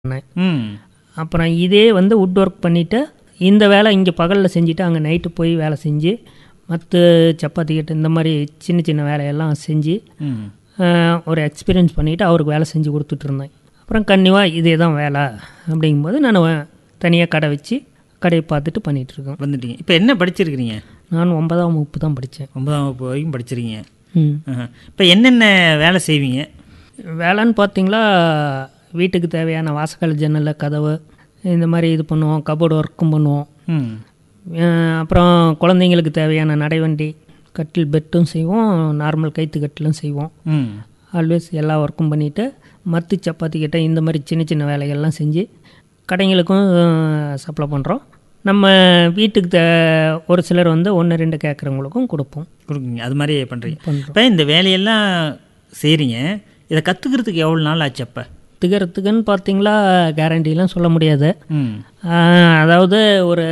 பண்ணேன் ம் அப்புறம் இதே வந்து வுட் ஒர்க் பண்ணிவிட்டு இந்த வேலை இங்கே பகலில் செஞ்சுட்டு அங்கே நைட்டு போய் வேலை செஞ்சு மற்ற சப்பாத்தி கட்டு இந்த மாதிரி சின்ன சின்ன வேலையெல்லாம் செஞ்சு ம் ஆஹ், ஒரு எக்ஸ்பீரியன்ஸ் பண்ணிவிட்டு அவருக்கு வேலை செஞ்சு கொடுத்துட்டு இருந்தேன் அப்புறம் கன்னிவாக இதே தான் வேலை அப்படிங்கும்போது நான் தனியாக கடை வச்சு கடையை பார்த்துட்டு பண்ணிகிட்டு இருக்கேன் வந்துட்டீங்க இப்போ என்ன படிச்சிருக்கிறீங்க நான் ஒன்பதாம் வகுப்பு தான் படித்தேன் ஒன்பதாம் வகுப்பு வரைக்கும் படிச்சிருக்கீங்க ம் இப்போ என்னென்ன வேலை செய்வீங்க வேலைன்னு பார்த்தீங்களா வீட்டுக்கு தேவையான வாசக்கால் ஜன்னல் கதவு இந்த மாதிரி இது பண்ணுவோம் கபோர்டு ஒர்க்கும் பண்ணுவோம் ம் அஹ் அப்புறம் குழந்தைங்களுக்கு தேவையான நடைவண்டி கட்டில் பெட்டும் செய்வோம் நார்மல் கைத்து கட்டிலும் செய்வோம் ம் ஆல்வேஸ் எல்லா ஒர்க்கும் பண்ணிவிட்டு மத்து சப்பாத்தி கிட்ட இந்த மாதிரி சின்ன சின்ன வேலைகள்லாம் செஞ்சு கடைங்களுக்கும் சப்ளை பண்ணுறோம் நம்ம வீட்டுக்கு தே ஒரு சிலர் வந்து ஒன்று ரெண்டு கேட்குறவங்களுக்கும் கொடுப்போம் கொடுக்குங்க அது மாதிரி பண்ணுறீங்க பண்ணுறோம் இப்போ இந்த வேலையெல்லாம் செய்கிறீங்க இதை கற்றுக்கிறதுக்கு எவ்வளோ நாள் ஆச்சு அப்போ திகறத்துக்குன்னு பார்த்தீங்களா கேரண்டிலாம் சொல்ல முடியாது ம் ஆஹ் அதாவது ஒரு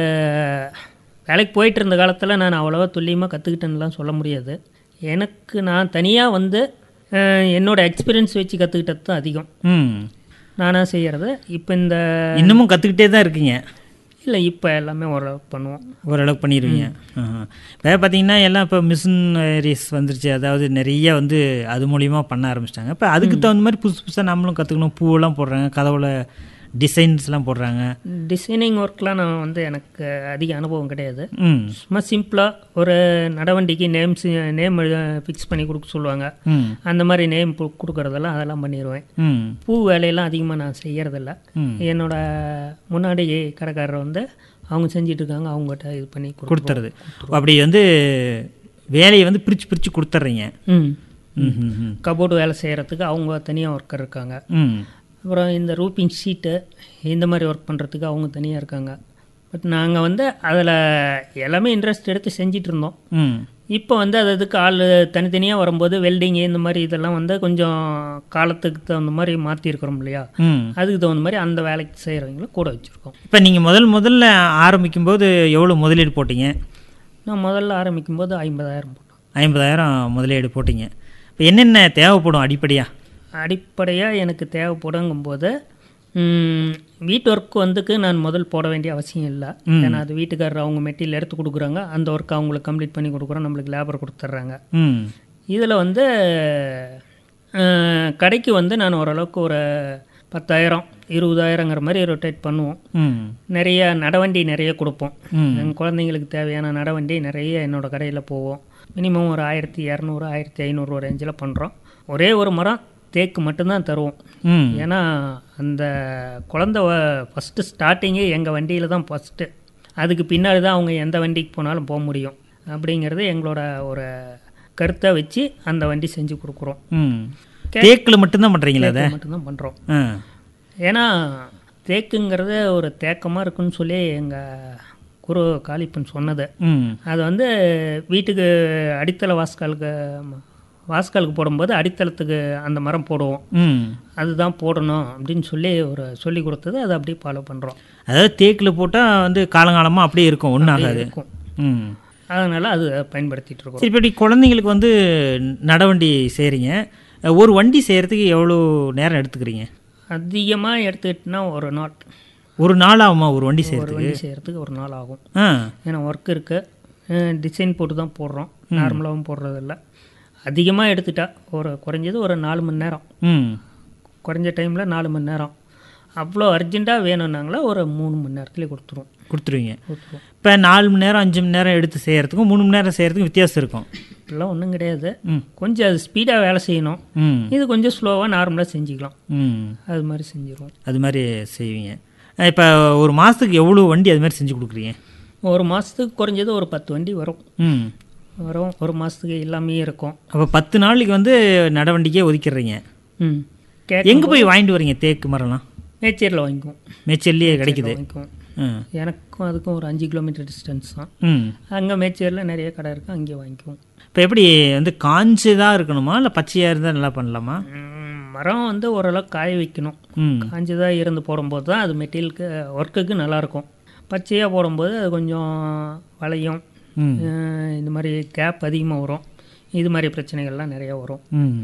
வேலைக்கு போயிட்டு இருந்த காலத்தில் நான் அவ்வளோவா துல்லியமாக கற்றுக்கிட்டேன்னுலாம் சொல்ல முடியாது எனக்கு நான் தனியாக வந்து ஆஹ் என்னோட எக்ஸ்பீரியன்ஸ் வச்சு கற்றுக்கிட்டது தான் அதிகம் ம் நானாக செய்கிறது இப்போ இந்த இன்னமும் கற்றுக்கிட்டே தான் இருக்கீங்க இல்லை இப்போ எல்லாமே ஓரளவுக்கு பண்ணுவோம் ஓரளவுக்கு பண்ணிடுவீங்க இப்போ பார்த்தீங்கன்னா எல்லாம் இப்போ மிஷினரிஸ் வந்துருச்சு அதாவது நிறைய வந்து அது மூலியமாக பண்ண ஆரம்பிச்சிட்டாங்க இப்போ அதுக்கு தகுந்த மாதிரி புதுசு புதுசாக நம்மளும் கற்றுக்கணும் பூவெல்லாம் போடுறாங்க கதவுல டிசைன்ஸ்லாம் போடுறாங்க டிசைனிங் ஒர்க்லாம் நான் வந்து எனக்கு அதிக அனுபவம் கிடையாது ம் சும்மா சிம்பிளாக ஒரு நடவண்டிக்கு நேம்ஸ் நேம் ஃபிக்ஸ் பண்ணி கொடுக்க சொல்லுவாங்க ம் அந்த மாதிரி நேம் கொடுக்குறதெல்லாம் அதெல்லாம் பண்ணிடுவேன் ம் பூ வேலையெல்லாம் அதிகமாக நான் செய்யறதில்ல ம் என்னோட முன்னாடி கடைக்காரர் வந்து அவங்க செஞ்சிட்டு இருக்காங்க அவங்ககிட்ட இது பண்ணி கொடு கொடுத்துறது அப்படி வந்து வேலையை வந்து பிரித்து பிரித்து கொடுத்துட்றீங்க ம் ம் ம் ம் கபோர்டு வேலை செய்கிறதுக்கு அவங்க தனியாக ஒர்க்கர் இருக்காங்க ம் அப்புறம் இந்த ரூப்பிங் ஷீட்டு இந்த மாதிரி ஒர்க் பண்ணுறதுக்கு அவங்க தனியாக இருக்காங்க பட் நாங்கள் வந்து அதில் எல்லாமே இன்ட்ரெஸ்ட் எடுத்து செஞ்சிட்டு இருந்தோம் ம் இப்போ வந்து அது அதுக்கு ஆள் தனித்தனியாக வரும்போது வெல்டிங்கு இந்த மாதிரி இதெல்லாம் வந்து கொஞ்சம் காலத்துக்கு தகுந்த மாதிரி மாற்றிருக்கிறோம் இல்லையா ம் அதுக்கு தகுந்த மாதிரி அந்த வேலைக்கு செய்கிறவங்களும் கூட வச்சுருக்கோம் இப்போ நீங்கள் முதல் முதல்ல ஆரம்பிக்கும்போது எவ்வளோ முதலீடு போட்டீங்க நான் முதல்ல ஆரம்பிக்கும் போது ஐம்பதாயிரம் போட்டோம் ஐம்பதாயிரம் முதலீடு போட்டீங்க இப்போ என்னென்ன தேவைப்படும் அடிப்படையாக அடிப்படையாக எனக்கு தேவைப்படுங்கும்போது ம், வீட்டு ஒர்க் வந்துக்கு நான் முதல் போட வேண்டிய அவசியம் இல்லை ஏன்னா அது வீட்டுக்காரர் அவங்க மெட்டீரியல் எடுத்து கொடுக்குறாங்க அந்த ஒர்க் அவங்களுக்கு கம்ப்ளீட் பண்ணி கொடுக்குறோம் நம்மளுக்கு லேபர் கொடுத்துட்றாங்க ம் இதில் வந்து அஹ், கடைக்கு வந்து நான் ஓரளவுக்கு ஒரு பத்தாயிரம் இருபதாயிரங்கிற மாதிரி ரொட்டேட் பண்ணுவோம் ம் நிறைய நடவண்டி நிறைய கொடுப்போம் ம் என் குழந்தைங்களுக்கு தேவையான நடவண்டி நிறைய என்னோட கடையில் போவோம் மினிமம் ஒரு ஆயிரத்தி இரநூறு ஆயிரத்தி ஐநூறு ரேஞ்சில் பண்ணுறோம் ஒரே ஒரு மரம் தேக்கு மட்டும்தான் தருவோம் ம் ஏன்னா அந்த குழந்த ஃபஸ்ட்டு ஸ்டார்டிங்கே எங்கள் வண்டியில் தான் ஃபஸ்ட்டு அதுக்கு பின்னாடி தான் அவங்க எந்த வண்டிக்கு போனாலும் போக முடியும் அப்படிங்கிறது எங்களோட ஒரு கருத்தை வச்சு அந்த வண்டி செஞ்சு கொடுக்குறோம் ம் தேக்கில் மட்டும்தான் பண்ணுறீங்களா அதை மட்டும்தான் பண்ணுறோம் ஆ ஏன்னா தேக்குங்கிறது ஒரு தேக்கமாக இருக்குன்னு சொல்லி எங்கள் குரு காளிப்பன் சொன்னது ம் அது வந்து வீட்டுக்கு அடித்தள வாஸ்காலுக்கு வாஸ்காலுக்கு போடும்போது அடித்தளத்துக்கு அந்த மரம் போடுவோம் ம் அதுதான் போடணும் அப்படின்னு சொல்லி ஒரு சொல்லி கொடுத்தது அதை அப்படியே ஃபாலோ பண்ணுறோம் அதாவது தேக்கில் போட்டால் வந்து காலங்காலமாக அப்படியே இருக்கும் ஒன்றும் ஆகாது இருக்கும் ம் அதனால் அது பயன்படுத்திட்டு இருக்கோம் சரி இப்படி குழந்தைங்களுக்கு வந்து நடவண்டி செய்கிறீங்க ஒரு வண்டி செய்கிறதுக்கு எவ்வளோ நேரம் எடுத்துக்கிறீங்க அதிகமாக எடுத்துக்கிட்டோன்னா ஒரு நாள் ஒரு நாள் ஆகுமா ஒரு வண்டி ஒரு செய்கிறதுக்கு வண்டி செய்கிறதுக்கு ஒரு நாள் ஆகும் ஆ ஏன்னா ஒர்க் இருக்குது டிசைன் போட்டு தான் போடுறோம் நார்மலாகவும் போடுறதில்ல அதிகமாக எடுத்துட்டா ஒரு குறைஞ்சது ஒரு நாலு மணி நேரம் ம் குறைஞ்ச டைமில் நாலு மணி நேரம் அவ்வளோ அர்ஜெண்ட்டாக வேணும்னாங்களா ஒரு மூணு மணி நேரத்துலேயே கொடுத்துருவோம் கொடுத்துருவீங்க கொடுத்துருவோம் இப்போ நாலு மணி நேரம் அஞ்சு மணி நேரம் எடுத்து செய்கிறதுக்கும் மூணு மணி நேரம் செய்கிறதுக்கும் வித்தியாசம் இருக்கும் இப்படிலாம் ஒன்றும் கிடையாது ம் கொஞ்சம் அது ஸ்பீடாக வேலை செய்யணும் ம் இது கொஞ்சம் ஸ்லோவாக நார்மலாக செஞ்சுக்கலாம் ம் அது மாதிரி செஞ்சுருவோம் அது மாதிரி செய்வீங்க இப்போ ஒரு மாதத்துக்கு எவ்வளோ வண்டி அது மாதிரி செஞ்சு கொடுக்குறீங்க ஒரு மாதத்துக்கு குறைஞ்சது ஒரு பத்து வண்டி வரும் ம் வரும் ஒரு மாதத்துக்கு எல்லாமே இருக்கும் அப்போ பத்து நாளைக்கு வந்து நடவண்டிக்கே ஒதுக்கிடுறீங்க ம் கே எங்கே போய் வாங்கிட்டு வரீங்க தேக்கு மரம்லாம் மேச்சேரியில் வாங்கிக்குவோம் மேச்சல்லையே கிடைக்குது வாங்கிக்குவோம் ம் எனக்கும் அதுக்கும் ஒரு அஞ்சு கிலோமீட்டர் டிஸ்டன்ஸ் தான் ம் அங்கே மேச்சேரியில் நிறைய கடை இருக்குது அங்கேயே வாங்கிக்குவோம் இப்போ எப்படி வந்து காஞ்சதாக இருக்கணுமா இல்லை பச்சையாக இருந்தால் நல்லா பண்ணலாமா ம், மரம் வந்து ஓரளவுக்கு காய வைக்கணும் ம் காஞ்சதாக இருந்து போடும்போது தான் அது மெட்டீரியலுக்கு ஒர்க்குக்கு நல்லாயிருக்கும் பச்சையாக போடும்போது அது கொஞ்சம் வளையும் ம் அஹ் இந்த மாதிரி கேப் அதிகமாக வரும் இது மாதிரி பிரச்சனைகள்லாம் நிறையா வரும் ம்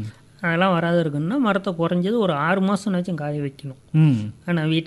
அதெல்லாம் வராது இருக்குன்னா மரத்தை குறைஞ்சது ஒரு ஆறு மாதம்னாச்சும் காய வைக்கணும் ம் ஆனால் வீட்டு